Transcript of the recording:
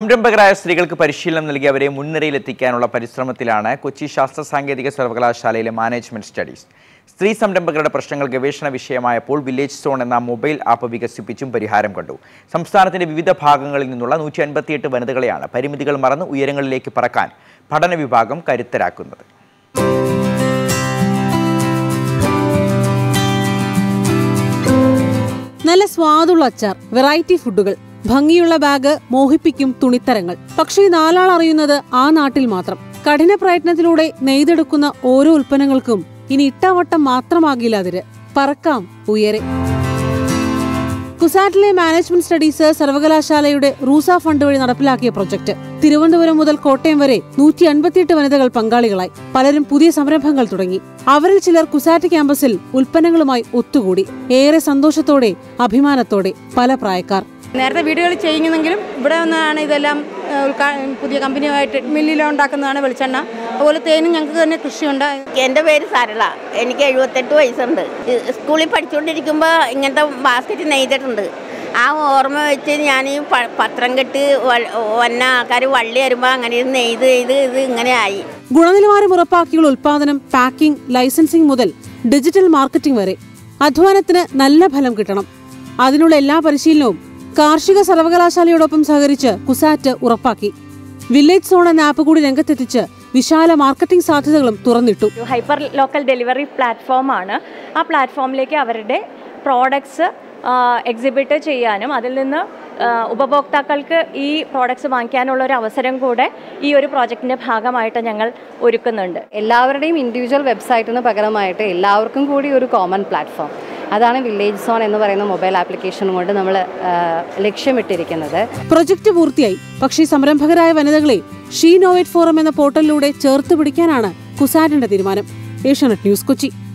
സംരംഭകരായ സ്ത്രീകൾക്ക് പരിശീലനം നൽകി അവരെ മുൻനിരയിലെത്തിക്കാനുള്ള പരിശ്രമത്തിലാണ് കൊച്ചി ശാസ്ത്ര സാങ്കേതിക സർവകലാശാലയിലെ മാനേജ്മെന്റ് സ്റ്റഡീസ് സ്ത്രീ സംരംഭകരുടെ പ്രശ്നങ്ങൾ ഗവേഷണ വിഷയമായപ്പോൾ വില്ലേജ് സോൺ എന്ന മൊബൈൽ ആപ്പ് വികസിപ്പിച്ചും പരിഹാരം കണ്ടു സംസ്ഥാനത്തിന്റെ വിവിധ ഭാഗങ്ങളിൽ നിന്നുള്ള നൂറ്റി അൻപത്തിയെട്ട് വനിതകളെയാണ് പരിമിതികൾ മറന്ന് ഉയരങ്ങളിലേക്ക് പറക്കാൻ പഠന വിഭാഗം കരുത്തരാക്കുന്നത് നല്ല സ്വാദുള്ള അച്ചാർ വെറൈറ്റി ഫുഡുകൾ ഭംഗിയുള്ള ബാഗ് മോഹിപ്പിക്കും തുണിത്തരങ്ങൾ പക്ഷേ ഈ നാലാൾ അറിയുന്നത് ആ നാട്ടിൽ മാത്രം കഠിന പ്രയത്നത്തിലൂടെ നെയ്തെടുക്കുന്ന ഓരോ ഉൽപ്പന്നങ്ങൾക്കും ഇനി ഇട്ടാവട്ടം മാത്രമാകില്ല അതിര് പറക്കാം ഉയരെ കുസാറ്റിലെ മാനേജ്മെന്റ് സ്റ്റഡീസ് സർവകലാശാലയുടെ റൂസ ഫണ്ട് വഴി നടപ്പിലാക്കിയ പ്രൊജക്ട് തിരുവനന്തപുരം മുതൽ കോട്ടയം വരെ നൂറ്റി അൻപത്തിയെട്ട് വനിതകൾ പങ്കാളികളായി പലരും പുതിയ സംരംഭങ്ങൾ തുടങ്ങി അവരിൽ ചിലർ കുസാറ്റ് ക്യാമ്പസിൽ ഉൽപ്പന്നങ്ങളുമായി ഒത്തുകൂടി ഏറെ സന്തോഷത്തോടെ അഭിമാനത്തോടെ പല പ്രായക്കാർ നേരത്തെ വീടുകളിൽ ചെയ്യുന്നെങ്കിലും ഇവിടെ വന്നാണ് ഇതെല്ലാം ഏഹ്, ഉൾക്കാ- പുതിയ കമ്പനിയുമായിട്ട് മില്ലിൽ ഉണ്ടാക്കുന്നതാണ് വെളിച്ചെണ്ണ അതുപോലെ തേനും ഞങ്ങൾക്ക് തന്നെ കൃഷിയുണ്ട് എൻ്റെ പേര് സരള എനിക്ക് എഴുപത്തെട്ട് വയസ്സുണ്ട് ഇ- സ്കൂളിൽ പഠിച്ചുകൊണ്ടിരിക്കുമ്പോൾ ഇങ്ങനത്തെ ബാസ്ക്കറ്റ് നെയ്തിട്ടുണ്ട് ആ ഓർമ്മ വെച്ച് ഞാൻ ഈ പ- പത്രം കെട്ട് വ- വന്ന ആൾക്കാർ വള്ളി വരുമ്പോൾ അങ്ങനെ ഇത് നെയ്ത് ചെയ്ത് ഇത് ഇങ്ങനെ ആയി ഗുണനിലവാരം ഉറപ്പാക്കിയുള്ള ഉൽപാദനം പാക്കിംഗ് ലൈസൻസിംഗ് മുതൽ ഡിജിറ്റൽ മാർക്കറ്റിംഗ് വരെ അധ്വാനത്തിന് നല്ല ഫലം കിട്ടണം അതിനുള്ള എല്ലാ പരിശീലനവും കാർഷിക സർവകലാശാലയോടൊപ്പം സഹകരിച്ച് കുസാറ്റ് ഉറപ്പാക്കി വില്ലേജ് സോൺ എന്ന ആപ്പ് കൂടി രംഗത്തെത്തിച്ച് വിശാല മാർക്കറ്റിംഗ് സാധ്യതകളും തുറന്നിട്ടു ഒരു ഹൈപ്പർ ലോക്കൽ ഡെലിവറി പ്ലാറ്റ്ഫോമാണ് ആ പ്ലാറ്റ്ഫോമിലേക്ക് അവരുടെ പ്രോഡക്ട്സ് എക്സിബിറ്റ് ചെയ്യാനും അതിൽ നിന്ന് ആ, ഉപഭോക്താക്കൾക്ക് ഈ പ്രോഡക്ട്സ് വാങ്ങിക്കാനുള്ള ഒരു അവസരം കൂടെ ഈ ഒരു പ്രോജക്റ്റിൻ്റെ ഭാഗമായിട്ട് ഞങ്ങൾ ഒരുക്കുന്നുണ്ട് എല്ലാവരുടെയും ഇൻഡിവിജ്വൽ വെബ്സൈറ്റിന് പകരമായിട്ട് എല്ലാവർക്കും കൂടി ഒരു കോമൺ പ്ലാറ്റ്ഫോം അതാണ് വില്ലേജ് സോൺ എന്ന് പറയുന്ന മൊബൈൽ ആപ്ലിക്കേഷൻ കൊണ്ട് നമ്മൾ ലക്ഷ്യമിട്ടിരിക്കുന്നത് പ്രൊജക്ട് പൂർത്തിയായി പക്ഷേ സംരംഭകരായ വനിതകളെ ഷീ നോവേറ്റ് ഫോറം എന്ന പോർട്ടലിലൂടെ ചേർത്ത് പിടിക്കാനാണ് കുസാറ്റിന്റെ തീരുമാനം ഏഷ്യാനെറ്റ് ന്യൂസ് കൊച്ചി